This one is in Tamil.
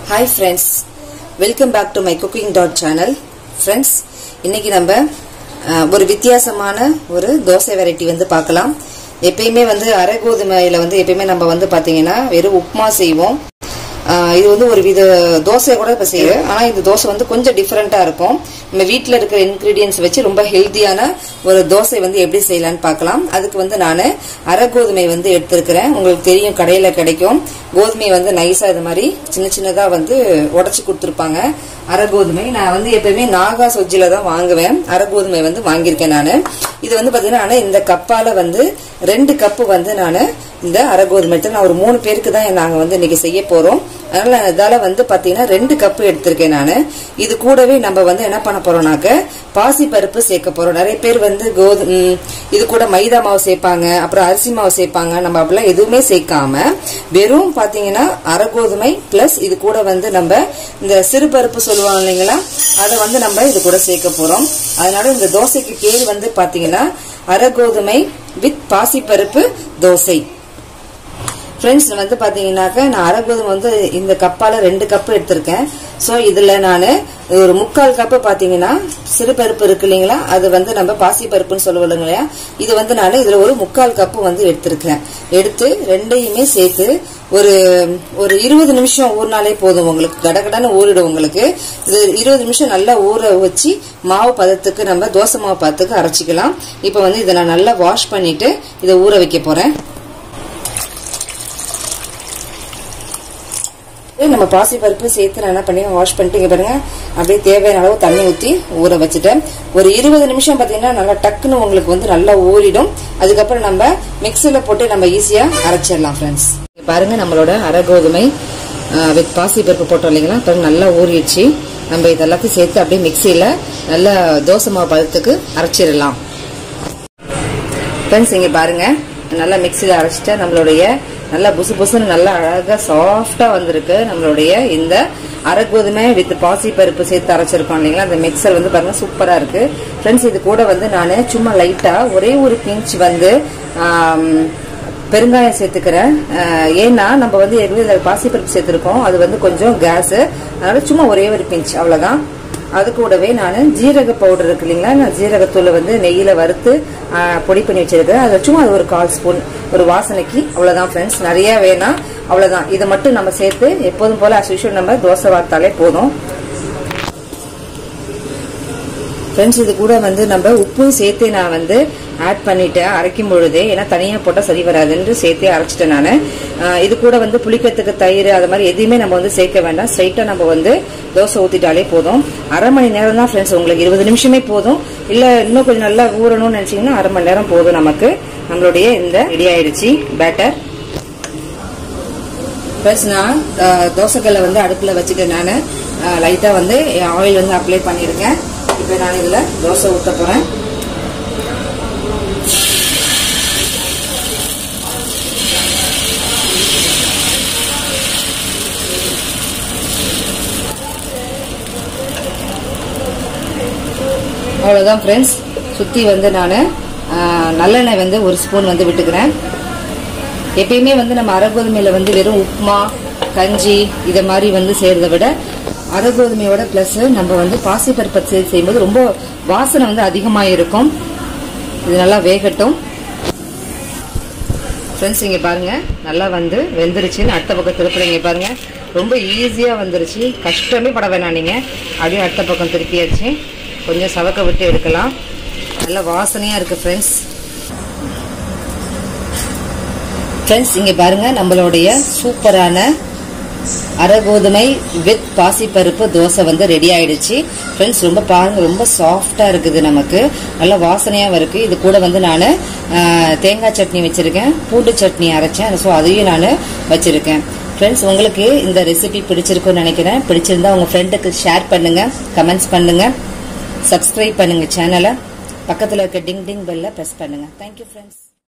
hi friends welcome back to my cooking dot channel friends இன்னைக்கு நம்ம அஹ், ஒரு வித்தியாசமான ஒரு தோசை வெரைட்டி வந்து பார்க்கலாம் எப்பயுமே வந்து அரை கோதுமையில வந்து எப்பயுமே நம்ம வந்து பார்த்தீங்கன்னா வெறும் உப்புமா செய்வோம் அஹ், இது வந்து ஒரு வித தோசை கூட இப்போ செய்யுது ஆனால் இந்த தோசை வந்து கொஞ்சம் டிஃப்ரெண்ட்டாக இருக்கும் நம்ம வீட்டில் இருக்கிற இன்க்ரீடியன்ஸ் வச்சு ரொம்ப ஹெல்த்தியான ஒரு தோசை வந்து எப்படி செய்யலாம்னு பார்க்கலாம் அதுக்கு வந்து நான் அரை கோதுமை வந்து எடுத்திருக்கிறேன் உங்களுக்கு தெரியும் கடையில் கிடைக்கும் கோதுமை வந்து நைஸாக இது மாதிரி சின்ன சின்னதாக வந்து உடச்சி கொடுத்துருப்பாங்க அரை கோதுமை நான் வந்து எப்பயுமே நாகா சொஜ்ஜில தான் வாங்குவேன் அரை கோதுமை வந்து வாங்கியிருக்கேன் நான் இது வந்து பார்த்தீங்கன்னா நான் இந்த கப்பால வந்து ரெண்டு கப்பு வந்து நான் இந்த அரை கோதுமை எடுத்து நான் ஒரு மூணு பேருக்கு தான் நாங்கள் வந்து இன்னைக்கு செய்ய போகிறோம் அதனால இதால வந்து பார்த்தீங்கன்னா ரெண்டு கப்பு எடுத்திருக்கேன் நான் இது கூடவே நம்ம வந்து என்ன பண்ண போறோம்னாக்க பாசி பருப்பு சேர்க்க போறோம் நிறைய பேர் வந்து கோது ம், இது கூட மைதா மாவு சேர்ப்பாங்க அப்புறம் அரிசி மாவு சேர்ப்பாங்க நம்ம அப்படிலாம் எதுவுமே சேர்க்காம வெறும் பார்த்தீங்கன்னா அரை கோதுமை பிளஸ் இது கூட வந்து நம்ம இந்த சிறு பருப்பு சொல்லுவாங்க இல்லைங்களா அதை வந்து நம்ம இது கூட சேர்க்க போறோம் அதனால இந்த தோசைக்கு பேர் வந்து பார்த்தீங்கன்னா அரை கோதுமை வித் பாசிப்பருப்பு தோசை ஃப்ரெண்ட்ஸ் வந்து பார்த்தீங்கன்னாக்க நான் அரை கோதுமை வந்து இந்த கப்பால் ரெண்டு கப்பு எடுத்திருக்கேன் ஸோ இதில் நான் ஒரு முக்கால் கப்பு பார்த்தீங்கன்னா சிறுபருப்பு இருக்கு இல்லைங்களா அது வந்து நம்ம பாசி பருப்புன்னு சொல்லுவோம் இல்லையா இது வந்து நான் இதில் ஒரு முக்கால் கப்பு வந்து எடுத்திருக்கேன் எடுத்து ரெண்டையுமே சேர்த்து ஒரு ஒரு இருபது நிமிஷம் ஊறினாலே போதும் உங்களுக்கு கடகடன்னு ஊறிடும் உங்களுக்கு இது இருபது நிமிஷம் நல்லா ஊற வச்சு மாவு பதத்துக்கு நம்ம தோசை மாவு பதத்துக்கு அரைச்சிக்கலாம் இப்போ வந்து இதை நான் நல்லா வாஷ் பண்ணிட்டு இதை ஊற வைக்க போறேன் நம்ம பாசி பருப்பு சேர்த்து நான் என்ன பண்ணி வாஷ் பண்ணிட்டு இங்க பாருங்க அப்படியே தேவையான அளவு தண்ணி ஊற்றி ஊற வச்சுட்டேன் ஒரு இருபது நிமிஷம் பார்த்தீங்கன்னா நல்லா டக்குன்னு உங்களுக்கு வந்து நல்லா ஊறிடும் அதுக்கப்புறம் நம்ம மிக்சியில் போட்டு நம்ம ஈஸியாக அரைச்சிடலாம் ஃப்ரெண்ட்ஸ் பாருங்க நம்மளோட அரை கோதுமை வித் பாசி பருப்பு போட்டோம் இல்லைங்களா பாருங்க நல்லா ஊறிடுச்சு நம்ம இதெல்லாத்தையும் சேர்த்து அப்படியே மிக்சியில் நல்லா தோசை மாவு பதத்துக்கு அரைச்சிடலாம் ஃப்ரெண்ட்ஸ் இங்க பாருங்க நல்லா மிக்சியில் அரைச்சிட்டு நம்மளுடைய நல்லா புசு புசுன்னு நல்லா அழகா சாஃப்டா வந்திருக்கு நம்மளுடைய இந்த அரை கோதுமை வித் பாசி பருப்பு சேர்த்து அரைச்சிருக்கோம் இல்லைங்களா அந்த மிக்சர் வந்து பாருங்க சூப்பரா இருக்கு ஃப்ரெண்ட்ஸ் இது கூட வந்து நான் சும்மா லைட்டா ஒரே ஒரு பிஞ்ச் வந்து ஆம், பெருங்காயம் சேர்த்துக்கிறேன் அஹ், ஏன்னா நம்ம வந்து ஏற்கனவே பாசிப்பருப்பு சேர்த்துருக்கோம் அது வந்து கொஞ்சம் கேஸ் அதனால சும்மா ஒரே ஒரு பிஞ்ச் அவ்வளவுதான் அது கூடவே நான் ஜீரக பவுடர் இருக்கு இல்லைங்களா நான் ஜீரகத்தூளை வந்து நெய்யில வறுத்து ஆ, பொடி பண்ணி வச்சிருக்கேன் அதை சும்மா அது ஒரு கால் ஸ்பூன் ஒரு வாசனைக்கு அவ்வளவுதான் ஃப்ரெண்ட்ஸ் நிறைய வேணாம் அவ்வளவுதான் இதை மட்டும் நம்ம சேர்த்து எப்போதும் போல as usual நம்ம தோசை வார்த்தாலே போதும் ஃப்ரெண்ட்ஸ் இது கூட வந்து நம்ம உப்பும் சேர்த்து நான் வந்து ஆட் பண்ணிட்டேன் அரைக்கும் பொழுதே ஏன்னா தனியாக போட்டால் சரி வராதுன்னு சேர்த்தே அரைச்சிட்டேன் நான் இது கூட வந்து புளிக்கிறதுக்கு தயிர் அது மாதிரி எதையுமே நம்ம வந்து சேர்க்க வேண்டாம் ஸ்ட்ரைட்டாக நம்ம வந்து தோசை ஊற்றிட்டாலே போதும் அரை மணி நேரம் தான் ஃப்ரெண்ட்ஸ் உங்களுக்கு இருபது நிமிஷமே போதும் இல்லை இன்னும் கொஞ்சம் நல்லா ஊறணும்னு நினச்சிங்கன்னா அரை மணி நேரம் போதும் நமக்கு நம்மளுடைய இந்த ரெடி ஆயிடுச்சு பேட்டர் ஃபர்ஸ்ட் நான் அஹ், தோசைக்கல்லை வந்து அடுப்பில் வச்சுட்டு நான் லைட்டாக வந்து ஆயில் வந்து அப்ளை பண்ணியிருக்கேன் இப்போ நான் இதில் தோசை ஊற்ற போகிறேன் அவ்வளோதான் ஃப்ரெண்ட்ஸ் சுற்றி வந்து நான் நல்லெண்ணெய் வந்து ஒரு ஸ்பூன் வந்து விட்டுக்கிறேன் எப்பயுமே வந்து நம்ம அரகோதுமையில வந்து வெறும் உப்புமா கஞ்சி இதை மாதிரி வந்து செய்யறதை விட அரகோதுமையோட பிளஸ் நம்ம வந்து பாசிப்பருப்பை சேர்த்து செய்யும்போது ரொம்ப வாசனை வந்து அதிகமாக இருக்கும் இது நல்லா வேகட்டும் ஃப்ரெண்ட்ஸ் இங்கே பாருங்க நல்லா வந்து வெந்துருச்சுன்னு அடுத்த பக்கம் திருப்புறீங்க பாருங்க ரொம்ப ஈஸியாக வந்துருச்சு கஷ்டமே பட வேணாம் நீங்கள் அப்படியே அடுத்த பக்கம் திருப்பியாச்சு கொஞ்சம் சவக்க விட்டு எடுக்கலாம் நல்லா வாசனையாக இருக்குது ஃப்ரெண்ட்ஸ் ஃப்ரெண்ட்ஸ் இங்கே பாருங்க நம்மளுடைய சூப்பரான அரை கோதுமை வித் பாசிப்பருப்பு தோசை வந்து ரெடி ஆயிடுச்சு ஃப்ரெண்ட்ஸ் ரொம்ப பாருங்க ரொம்ப சாஃப்டா இருக்குது நமக்கு நல்ல வாசனையாகவும் இருக்கு இது கூட வந்து நான் தேங்காய் சட்னி வச்சிருக்கேன் பூண்டு சட்னி அரைச்சேன் ஸோ அதையும் நான் வச்சிருக்கேன் ஃப்ரெண்ட்ஸ் உங்களுக்கு இந்த ரெசிபி பிடிச்சிருக்கும்னு நினைக்கிறேன் பிடிச்சிருந்தா உங்க ஃப்ரெண்டுக்கு ஷேர் பண்ணுங்க கமெண்ட்ஸ் பண்ணுங்க சப்ஸ்கிரைப் பண்ணுங்க சேனலை பக்கத்தில் இருக்க டிங் டிங் பெல்ல ப்ரெஸ் பண்ணுங்க தேங்க்யூ ஃப்ரெண்ட்ஸ்